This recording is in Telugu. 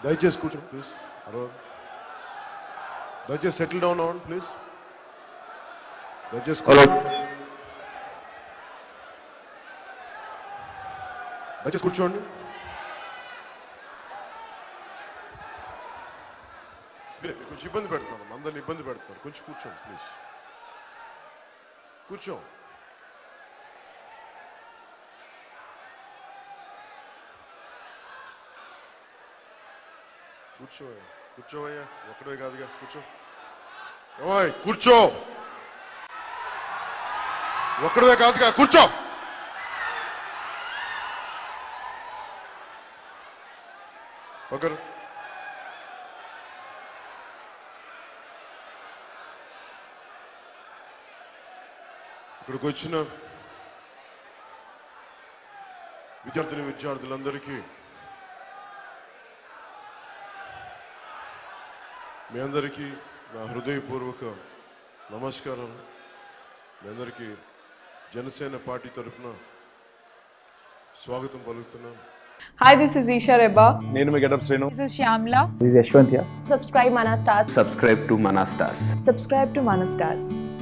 దయచేసి కూర్చోండి ప్లీజ్ అరవ దయచేసి సెటిల్ డౌన్ అవ్వండి ప్లీజ్ దయచేసి కూర్చోండి దయచేసి కూర్చోండి మీరు కొంచెం ఇబ్బంది పెడుతున్నాను అందరిని ఇబ్బంది పెడుతున్నారు కొంచెం కూర్చోండి ప్లీజ్ కూర్చో కూర్చోవయ్యా కూర్చోవయ్యా ఒక్కడే కాదుగా కూర్చో ఏమాయ్ కూర్చో ఒక్కడే కాదుగా కూర్చో ఒకరు ఇక్కడికి వచ్చిన విద్యార్థిని విద్యార్థులందరికీ మీ అందరికీ నా హృదయపూర్వక నమస్కారం మీ అందరికీ జనసేన పార్టీ తరఫున స్వాగతం పలుకుతున్నాను Hi, this is Isha Reba. నేను మీ getup Srinu This is Shyamla. This is Yashwant here. subscribe Mana Stars. subscribe to Manastas. Subscribe to Mana Stars.